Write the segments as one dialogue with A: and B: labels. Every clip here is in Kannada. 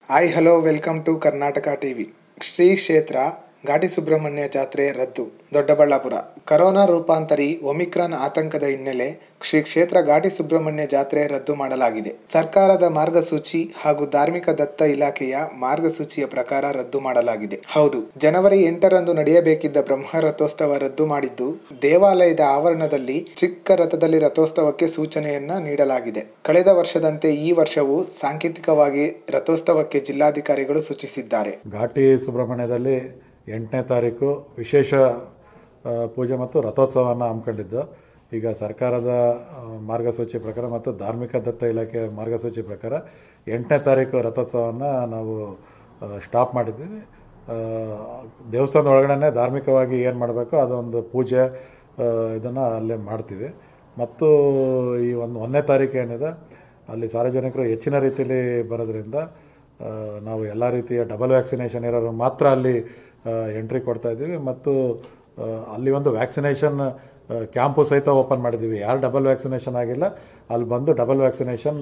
A: hi hello welcome to Karnataka TV Shri ಕ್ಷೇತ್ರ ಘಾಟಿ ಸುಬ್ರಹ್ಮಣ್ಯ ಜಾತ್ರೆ ರದ್ದು ದೊಡ್ಡಬಳ್ಳಾಪುರ ಕರೋನಾ ರೂಪಾಂತರಿ ಒಮಿಕ್ರಾನ್ ಆತಂಕದ ಹಿನ್ನೆಲೆ ಶ್ರೀ ಕ್ಷೇತ್ರ ಘಾಟಿ ಸುಬ್ರಹ್ಮಣ್ಯ ಜಾತ್ರೆ ರದ್ದು ಮಾಡಲಾಗಿದೆ ಸರ್ಕಾರದ ಮಾರ್ಗಸೂಚಿ ಹಾಗೂ ಧಾರ್ಮಿಕ ದತ್ತ ಇಲಾಖೆಯ ಮಾರ್ಗಸೂಚಿಯ ಪ್ರಕಾರ ರದ್ದು ಮಾಡಲಾಗಿದೆ ಹೌದು ಜನವರಿ ಎಂಟರಂದು ನಡೆಯಬೇಕಿದ್ದ ಬ್ರಹ್ಮ ರಥೋತ್ಸವ ರದ್ದು ಮಾಡಿದ್ದು ದೇವಾಲಯದ ಆವರಣದಲ್ಲಿ ಚಿಕ್ಕ ರಥದಲ್ಲಿ ರಥೋತ್ಸವಕ್ಕೆ ಸೂಚನೆಯನ್ನ ನೀಡಲಾಗಿದೆ ಕಳೆದ ವರ್ಷದಂತೆ ಈ ವರ್ಷವೂ ಸಾಂಕೇತಿಕವಾಗಿ ರಥೋತ್ಸವಕ್ಕೆ ಜಿಲ್ಲಾಧಿಕಾರಿಗಳು ಸೂಚಿಸಿದ್ದಾರೆ
B: ಘಾಟಿ ಸುಬ್ರಹ್ಮಣ್ಯದಲ್ಲಿ ಎಂಟನೇ ತಾರೀಕು ವಿಶೇಷ ಆ, ಪೂಜೆ ಮತ್ತು ರಥೋತ್ಸವವನ್ನು ಹಮ್ಮಿಕೊಂಡಿದ್ದು ಈಗ ಸರ್ಕಾರದ ಆ, ಮಾರ್ಗಸೂಚಿ ಪ್ರಕಾರ ಮತ್ತು ಧಾರ್ಮಿಕ ದತ್ತ ಇಲಾಖೆ ಮಾರ್ಗಸೂಚಿ ಪ್ರಕಾರ ಎಂಟನೇ ತಾರೀಕು ರಥೋತ್ಸವವನ್ನು ನಾವು ಸ್ಟಾಪ್ ಮಾಡಿದ್ದೀವಿ ಆ, ದೇವಸ್ಥಾನದ ಒಳಗಡೆ ಧಾರ್ಮಿಕವಾಗಿ ಏನು ಮಾಡಬೇಕು ಅದೊಂದು ಪೂಜೆ ಇದನ್ನು ಅಲ್ಲೇ ಮಾಡ್ತೀವಿ ಮತ್ತು ಈ ಒಂದು ಒಂದನೇ ತಾರೀಕು ಏನಿದೆ ಅಲ್ಲಿ ಸಾರ್ವಜನಿಕರು ಹೆಚ್ಚಿನ ರೀತಿಯಲ್ಲಿ ಬರೋದ್ರಿಂದ ಆ, ನಾವು ಎಲ್ಲ ರೀತಿಯ ಡಬಲ್ ವ್ಯಾಕ್ಸಿನೇಷನ್ ಇರೋರು ಮಾತ್ರ ಅಲ್ಲಿ ಎಂಟ್ರಿ ಕೊಡ್ತಾ ಇದ್ದೀವಿ ಮತ್ತು ಆ, ಅಲ್ಲಿ ಒಂದು ವ್ಯಾಕ್ಸಿನೇಷನ್ ಕ್ಯಾಂಪು ಸಹಿತ ಓಪನ್ ಮಾಡಿದ್ದೀವಿ ಯಾರು ಡಬಲ್ ವ್ಯಾಕ್ಸಿನೇಷನ್ ಆಗಿಲ್ಲ ಅಲ್ಲಿ ಬಂದು ಡಬಲ್ ವ್ಯಾಕ್ಸಿನೇಷನ್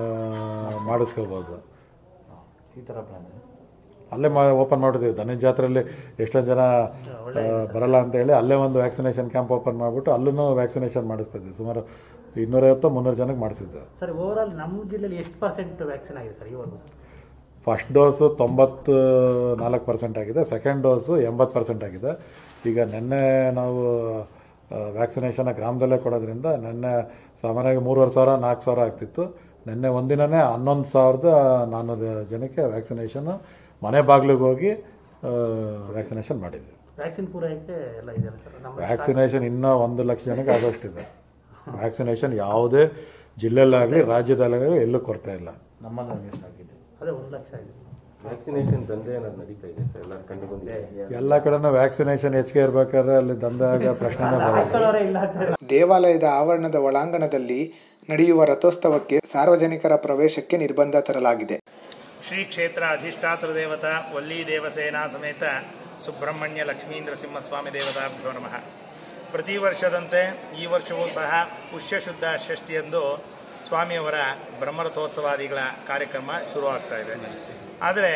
B: ಮಾಡಿಸ್ಕೋಬೋದು
C: ಈ ಥರ ಪ್ಲಾನ್
B: ಅಲ್ಲೇ ಮಾ ಓಪನ್ ಮಾಡಿದ್ದೀವಿ ದನ ಜಾತ್ರೆಯಲ್ಲಿ ಎಷ್ಟೊಂದು ಜನ ಆ, ಬರಲ್ಲ ಅಂತ ಹೇಳಿ ಅಲ್ಲೇ ಒಂದು ವ್ಯಾಕ್ಸಿನೇಷನ್ ಕ್ಯಾಂಪ್ ಓಪನ್ ಮಾಡಿಬಿಟ್ಟು ಅಲ್ಲೂ ವ್ಯಾಕ್ಸಿನೇಷನ್ ಮಾಡಿಸ್ತಾ ಇದ್ವಿ ಸುಮಾರು ಇನ್ನೂರೈವತ್ತು ಮುನ್ನೂರು ಜನಕ್ಕೆ ಮಾಡಿಸಿದ್ವಿ
C: ಸರ್ ಓವರಾಲ್ ನಮ್ಮ ಜಿಲ್ಲೆಯಲ್ಲಿ ಎಷ್ಟು ಪರ್ಸೆಂಟ್ ವ್ಯಾಕ್ಸಿನ್ ಆಗಿದೆ ಸರ್ ಇವಾಗ
B: ಫಸ್ಟ್ ಡೋಸು ತೊಂಬತ್ತು ನಾಲ್ಕು ಪರ್ಸೆಂಟ್ ಆಗಿದೆ ಸೆಕೆಂಡ್ ಡೋಸು ಎಂಬತ್ತು ಪರ್ಸೆಂಟ್ ಆಗಿದೆ ಈಗ ನಿನ್ನೆ ನಾವು ವ್ಯಾಕ್ಸಿನೇಷನ್ ಗ್ರಾಮದಲ್ಲೇ ಕೊಡೋದ್ರಿಂದ ನಿನ್ನೆ ಸಾಮಾನ್ಯವಾಗಿ ಮೂರುವರೆ ಸಾವಿರ ನಾಲ್ಕು ಸಾವಿರ ಆಗ್ತಿತ್ತು ನಿನ್ನೆ ಒಂದಿನನೇ ಹನ್ನೊಂದು ಸಾವಿರದ ನಾನ್ನೂರು ಜನಕ್ಕೆ ವ್ಯಾಕ್ಸಿನೇಷನ್ ಮನೆ ಬಾಗಿಲಿಗೆ ಹೋಗಿ ವ್ಯಾಕ್ಸಿನೇಷನ್ ಮಾಡಿದ್ವಿ
C: ವ್ಯಾಕ್ಸಿನ್ ಪೂರೈಕೆ ಎಲ್ಲ ಇದೆಯಲ್ಲ ಸರ್ ನಮ್ಮ
B: ವ್ಯಾಕ್ಸಿನೇಷನ್ ಇನ್ನೂ ಒಂದು ಲಕ್ಷ ಜನಕ್ಕೆ ಆಗೋಷ್ಟಿದೆ ವ್ಯಾಕ್ಸಿನೇಷನ್ ಯಾವುದೇ ಜಿಲ್ಲೆಯಲ್ಲಾಗಲಿ ರಾಜ್ಯದಲ್ಲಾಗಲಿ ಎಲ್ಲೂ ಕೊರತೆ ಇಲ್ಲ
D: ನಮ್ಮಲ್ಲಿ ಎಷ್ಟಾಗಿದೆ
C: ಅದೇ ಒಂದು ಲಕ್ಷ ಇದೆ
E: ವ್ಯಾಕ್ಸಿನೇಷನ್ ದಂಧೆ ಅನ್ನೋದು ನಡೀತಾ ಇದೆ ಸರ್ ಎಲ್ಲ ಕಂಡು ಬಂದಿದೆ
B: ಎಲ್ಲ ಕಡೆನೂ ವ್ಯಾಕ್ಸಿನೇಷನ್ ಹೆಚ್ಚಿಗೆ ಇರ್ಬೇಕಾದ್ರೆ ಅಲ್ಲಿ ದಂದಾಗ ಪ್ರಶ್ನೆನೇ ಬರೋದು
C: ಹಾಕ್ಕೊಳ್ಳೋರೇ ಇಲ್ಲ ಅಂತ
A: ದೇವಾಲಯದ ಆವರಣದ ಒಳಾಂಗಣದಲ್ಲಿ ನಡೆಯುವ ರಥೋತ್ಸವಕ್ಕೆ ಸಾರ್ವಜನಿಕರ ಪ್ರವೇಶಕ್ಕೆ ನಿರ್ಬಂಧ ತರಲಾಗಿದೆ
F: ಶ್ರೀ ಕ್ಷೇತ್ರ ಅಧಿಷ್ಠಾತೃ ದೇವತಾ ವಲ್ಲಿ ದೇವಸೇನಾ ಸಮೇತ ಸುಬ್ರಹ್ಮಣ್ಯ ಲಕ್ಷ್ಮೀಂದ್ರ ಸಿಂಹಸ್ವಾಮಿ ದೇವತಾಭ್ಯೋ ನಮಃ ಪ್ರತಿ ವರ್ಷದಂತೆ ಈ ವರ್ಷವೂ ಸಹ ಪುಷ್ಯಶುದ್ಧ ಷಷ್ಠಿಯಂದು ಸ್ವಾಮಿಯವರ ಬ್ರಹ್ಮರಥೋತ್ಸವಾದಿಗಳ ಕಾರ್ಯಕ್ರಮ ಶುರುವಾಗ್ತಾ ಇದೆ ಆದರೆ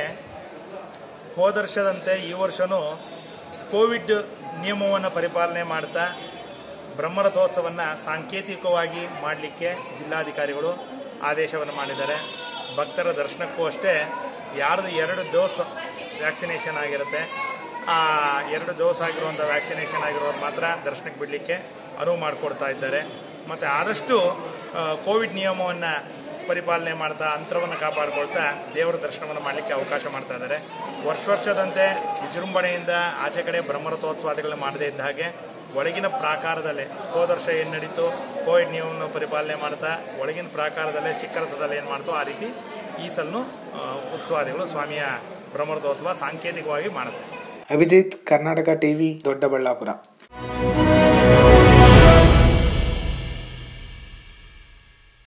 F: ಹೋದ ವರ್ಷದಂತೆ ಈ ವರ್ಷನೂ ಕೋವಿಡ್ ನಿಯಮವನ್ನು ಪರಿಪಾಲನೆ ಮಾಡ್ತಾ ಬ್ರಹ್ಮರಥೋತ್ಸವವನ್ನು ಸಾಂಕೇತಿಕವಾಗಿ ಮಾಡಲಿಕ್ಕೆ ಜಿಲ್ಲಾಧಿಕಾರಿಗಳು ಆದೇಶವನ್ನು ಮಾಡಿದ್ದಾರೆ ಭಕ್ತರ ದರ್ಶನಕ್ಕೂ ಅಷ್ಟೇ ಯಾರ್ದು ಎರಡು ಡೋಸ್ ವ್ಯಾಕ್ಸಿನೇಷನ್ ಆಗಿರುತ್ತೆ ಆ ಎರಡು ಡೋಸ್ ಆಗಿರುವಂಥ ವ್ಯಾಕ್ಸಿನೇಷನ್ ಆಗಿರೋರು ಮಾತ್ರ ದರ್ಶನಕ್ಕೆ ಬಿಡಲಿಕ್ಕೆ ಅನುವು ಮಾಡಿಕೊಡ್ತಾ ಇದ್ದಾರೆ ಮತ್ತು ಆದಷ್ಟು ಆ, ಕೋವಿಡ್ ನಿಯಮವನ್ನು ಪರಿಪಾಲನೆ ಮಾಡ್ತಾ ಅಂತರವನ್ನು ಕಾಪಾಡಿಕೊಳ್ತಾ ದೇವರ ದರ್ಶನವನ್ನು ಮಾಡಲಿಕ್ಕೆ ಅವಕಾಶ ಮಾಡ್ತಾ ಇದ್ದಾರೆ ವರ್ಷ ವರ್ಷದಂತೆ ವಿಜೃಂಭಣೆಯಿಂದ ಆಚೆ ಕಡೆ ಬ್ರಹ್ಮರಥೋತ್ಸವಾದಿಗಳನ್ನ ಮಾಡದೇ ಇದ್ದ ಹಾಗೆ ಒಳಗಿನ ಪ್ರಾಕಾರದಲ್ಲೇ ಹೋದ ವರ್ಷ ಏನು ನಡೀತು ಕೋವಿಡ್ ನಿಯಮವನ್ನು ಪರಿಪಾಲನೆ ಮಾಡ್ತಾ ಒಳಗಿನ ಪ್ರಾಕಾರದಲ್ಲೇ ಚಿಕ್ಕ ರಥದಲ್ಲಿ ಏನು ಮಾಡ್ತೋ ಆ ರೀತಿ ಈ ಸಲನು ಆ, ಉತ್ಸವಾದಿಗಳು ಸ್ವಾಮಿಯ ಬ್ರಹ್ಮರಥೋತ್ಸವ ಸಾಂಕೇತಿಕವಾಗಿ ಮಾಡುತ್ತೆ
A: ಅಭಿಜಿತ್ ಕರ್ನಾಟಕ ಟಿವಿ ದೊಡ್ಡಬಳ್ಳಾಪುರ